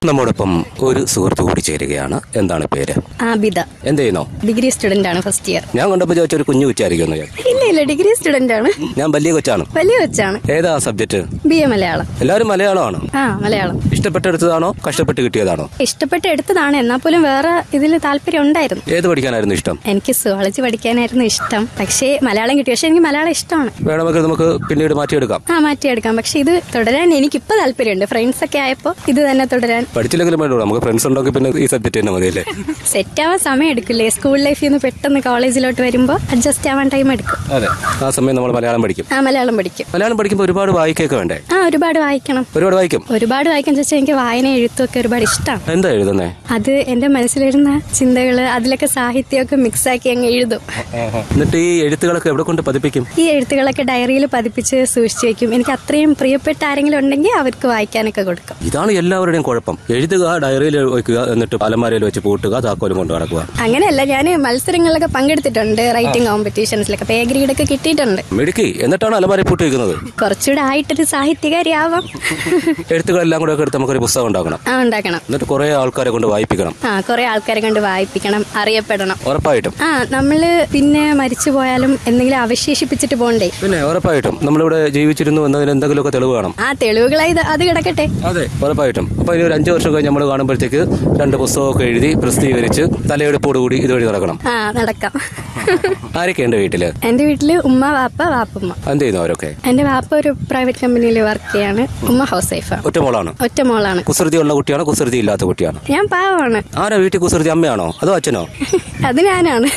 നമ്മോടൊപ്പം ഒരു സുഹൃത്ത് കൂടി ചേരുകയാണ് എന്താണ് പേര് ആബിദ എന്ത് ചെയ്യുന്നോ ഡിഗ്രി സ്റ്റുഡന്റ് ആണ് ഫസ്റ്റ് ഇയർ ഞാൻ കണ്ടപ്പോൾ ചോദിച്ച ഒരു കുഞ്ഞു കൊച്ചായിരിക്കുന്നു ഞാൻ ഇല്ല ഇല്ല ഡിഗ്രി സ്റ്റുഡന്റ് ആണ് ഞാൻ വലിയ കൊച്ചാണ് വലിയ വെച്ചാണ് ഏതാ സബ്ജക്ട് ബി എ മലയാളം എല്ലാവരും മലയാളമാണ് ആ മലയാളം ഇഷ്ടപ്പെട്ടെടുത്തതാണോ കഷ്ടപ്പെട്ട് കിട്ടിയതാണോ ഇഷ്ടപ്പെട്ട് എടുത്തതാണ് എന്നാൽ പോലും വേറെ ഇതിൽ താല്പര്യം ഉണ്ടായിരുന്നു ഏത് പഠിക്കാനായിരുന്നു ഇഷ്ടം എനിക്ക് സുവോളജി പഠിക്കാനായിരുന്നു ഇഷ്ടം പക്ഷേ മലയാളം കിട്ടി പക്ഷെ എനിക്ക് മലയാളം ഇഷ്ടമാണ് വേണമെങ്കിൽ നമുക്ക് പിന്നീട് മാറ്റിയെടുക്കാം ആ മാറ്റിയെടുക്കാം പക്ഷെ ഇത് തുടരാൻ എനിക്കിപ്പോ താല്പര്യമുണ്ട് ഫ്രണ്ട്സ് ഒക്കെ ആയപ്പോ ഇത് തന്നെ തുടരാൻ പഠിച്ചില്ലെങ്കിലും വേണ്ടോ നമുക്ക് ഫ്രണ്ട്സ് ഉണ്ടെങ്കിൽ പിന്നെ ഈ സബ്ജക്ട് തന്നെ മതിയല്ലേ സെറ്റ് ആവാൻ സമയം എടുക്കില്ലേ സ്കൂൾ ലൈഫിൽ നിന്ന് പെട്ടെന്ന് കോളേജിലോട്ട് വരുമ്പോൾ അഡ്ജസ്റ്റ് ആവാൻ ടൈം എടുക്കും അതെ ആ സമയം നമ്മൾ മലയാളം പഠിക്കും ആ മലയാളം പഠിക്കും മലയാളം പഠിക്കുമ്പോൾ ഒരുപാട് വായിക്കൊക്കെ വേണ്ടേ ആ ഒരുപാട് വായിക്കണം ഒരുപാട് വായിക്കും ഒരുപാട് വായിക്കാൻ ചോദിച്ചാൽ എനിക്ക് വായന എഴുത്തൊക്കെ ഒരുപാട് ഇഷ്ടമാണ് എന്താ എഴുതുന്നേ അത് എന്റെ മനസ്സിലിരുന്ന ചിന്തകള് അതിലൊക്കെ സാഹിത്യമൊക്കെ മിക്സ് ആക്കി അങ്ങ് എഴുതും എന്നിട്ട് ഈ എഴുത്തുകളൊക്കെ എവിടെ കൊണ്ട് പതിപ്പിക്കും ഈ എഴുത്തുകളൊക്കെ ഡയറിയിൽ പതിപ്പിച്ച് സൂക്ഷിച്ചു വെക്കും എനിക്ക് അത്രയും പ്രിയപ്പെട്ട ആരെങ്കിലും ഉണ്ടെങ്കിൽ അവർക്ക് വായിക്കാനൊക്കെ കൊടുക്കും ഇതാണ് എല്ലാവരുടെയും കുഴപ്പം എഴുതുക ഡയറിയിൽ വയ്ക്കുക എന്നിട്ട് അലമാരയിൽ വെച്ച് പൂട്ടുക താക്കോലും കൊണ്ട് നടക്കുക അങ്ങനെയല്ല ഞാൻ മത്സരങ്ങളിലൊക്കെ പങ്കെടുത്തിട്ടുണ്ട് റൈറ്റിംഗ് കോമ്പറ്റീഷൻസിലൊക്കെ പേ ഗ്രേഡ് ഒക്കെ കിട്ടിയിട്ടുണ്ട് മിടുക്കി എന്നിട്ടാണ് അലമാര പൂട്ടി വെക്കുന്നത് കുറച്ചുകൂടെ ആയിട്ടൊരു സാഹിത്യകാരിയാവാം എഴുത്തുകളെല്ലാം കൂടെ ഒക്കെ എടുത്ത് നമുക്കൊരു പുസ്തകം ഉണ്ടാക്കണം ആ ഉണ്ടാക്കണം എന്നിട്ട് കുറെ ആൾക്കാരെ കൊണ്ട് വായിപ്പിക്കണം ആ കുറെ ആൾക്കാരെ കൊണ്ട് വായിപ്പിക്കണം അറിയപ്പെടണം ഉറപ്പായിട്ടും ആ നമ്മള് പിന്നെ മരിച്ചു പോയാലും എന്തെങ്കിലും അവശേഷിപ്പിച്ചിട്ട് പോണ്ടേ പിന്നെ ഉറപ്പായിട്ടും നമ്മളിവിടെ ജീവിച്ചിരുന്നു എന്നതിന് എന്തെങ്കിലുമൊക്കെ തെളിവ് കാണും ആ തെളിവുകളായി ഇത് അത് കിടക്കട്ടെ അതെ ഉറപ്പായിട്ടും അപ്പൊ ഇനി ഒരു അഞ്ചു വർഷം കഴിഞ്ഞ് നമ്മൾ കാണുമ്പോഴത്തേക്ക് രണ്ട് പുസ്തകമൊക്കെ എഴുതി പ്രസിദ്ധീകരിച്ച് തലയെടുപ്പോട് കൂടി ഇതുവഴി നടക്കണം ആ നടക്കാം ആരൊക്കെ ഉണ്ട് വീട്ടില് എന്റെ വീട്ടില് ഉമ്മ വാപ്പ വാപ്പുമ്മ എന്ത് ചെയ്യുന്നു അവരൊക്കെ എന്റെ വാപ്പ ഒരു പ്രൈവറ്റ് കമ്പനിയിൽ വർക്ക് ചെയ്യാണ് ഉമ്മ ഹൗസ് വൈഫാണ് ഒറ്റ മോളാണ് ഒറ്റ മോളാണ് കുസൃതി ഉള്ള കുട്ടിയാണോ കുസൃതി ഇല്ലാത്ത കുട്ടിയാണോ ഞാൻ പാവമാണ് ആരാ വീട്ടിൽ കുസൃതി അമ്മയാണോ അതോ അച്ഛനോ അത് ഞാനാണ്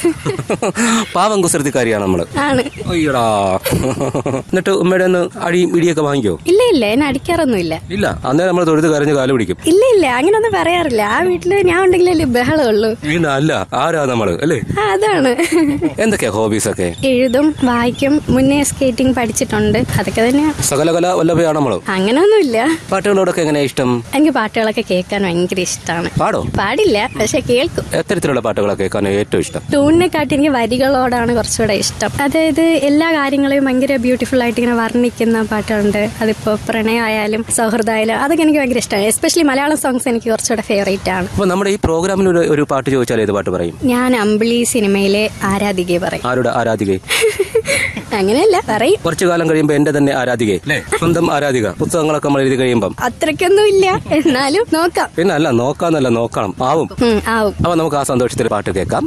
പാവം കുസൃതിക്കാരിയാണ് നമ്മള് ആണ് അയ്യടാ എന്നിട്ട് ഉമ്മയുടെ ഒന്ന് അടിയും ഇടിയൊക്കെ വാങ്ങിക്കോ ഇല്ല ഇല്ല എന്നെ അടിക്കാറൊന്നുമില്ല ഇല്ല അന്നേരം നമ്മൾ തൊഴുത് കരഞ്ഞ് കാല് പിടിക്കും ഇല്ല ഇല്ല അങ്ങനൊന്നും പറയാറില്ല ആ വീട്ടില് ഞാൻ ഉണ്ടെങ്കിലല്ലേ ബഹളമുള്ളൂ പിന്നെ അല്ല ആരാ നമ്മള് അല്ലേ ആ അതാണ് എന്തൊക്കെയാ ഹോബീസ് ഒക്കെ എഴുതും വായിക്കും മുന്നേ സ്കേറ്റിംഗ് പഠിച്ചിട്ടുണ്ട് അതൊക്കെ തന്നെയാ സകലകല വല്ലഭയാണ് നമ്മള് അങ്ങനൊന്നുമില്ല പാട്ടുകളോടൊക്കെ എങ്ങനെയാ ഇഷ്ടം എനിക്ക് പാട്ടുകളൊക്കെ കേൾക്കാൻ ഭയങ്കര ഇഷ്ടമാണ് പാടോ പാടില്ല പക്ഷെ കേൾക്കും എത്തരത്തിലുള്ള പാട്ടുകളൊക്കെ കേൾക്കാൻ ഏറ്റവും ഇഷ്ടം ട്യൂണിനെക്കാട്ടി എനിക്ക് വരികളോടാണ് കുറച്ചുകൂടെ ഇഷ്ടം അതായത് എല്ലാ കാര്യങ്ങളെയും ഭയങ്കര ബ്യൂട്ടിഫുൾ ആയിട്ട് ഇങ്ങനെ വർണ്ണിക്കുന്ന പാട്ടുകളുണ്ട് അതിപ്പോ പ്രണയമായാലും സൗഹൃദമായാലും അതൊക്കെ എനിക്ക് ഭയങ്കര ഇഷ്ടമാണ് എസ്പെഷ്യലി മലയാളം സോങ്സ് എനിക്ക് കുറച്ചുകൂടെ ഫേവറേറ്റ് ആണ് അപ്പൊ നമ്മുടെ ഈ പ്രോഗ്രാമിൽ ഒരു ഒരു പാട്ട് ചോദിച്ചാൽ ഏത് പാട്ട് പറയും ഞാൻ അമ്പിളി സിനിമയിലെ ആരാധികയെ പറയും ആരുടെ ആരാധിക അങ്ങനെയല്ല പറയും കുറച്ചു കാലം കഴിയുമ്പോ എന്റെ തന്നെ ആരാധിക സ്വന്തം ആരാധിക പുസ്തകങ്ങളൊക്കെ നമ്മൾ എഴുതി കഴിയുമ്പം അത്രയ്ക്കൊന്നും ഇല്ല എന്നാലും നോക്കാം പിന്നെ അല്ല നോക്കാന്നല്ല നോക്കണം ആവും ഉം, ആവും അപ്പൊ നമുക്ക് ആ സന്തോഷത്തിൽ പാട്ട് കേൾക്കാം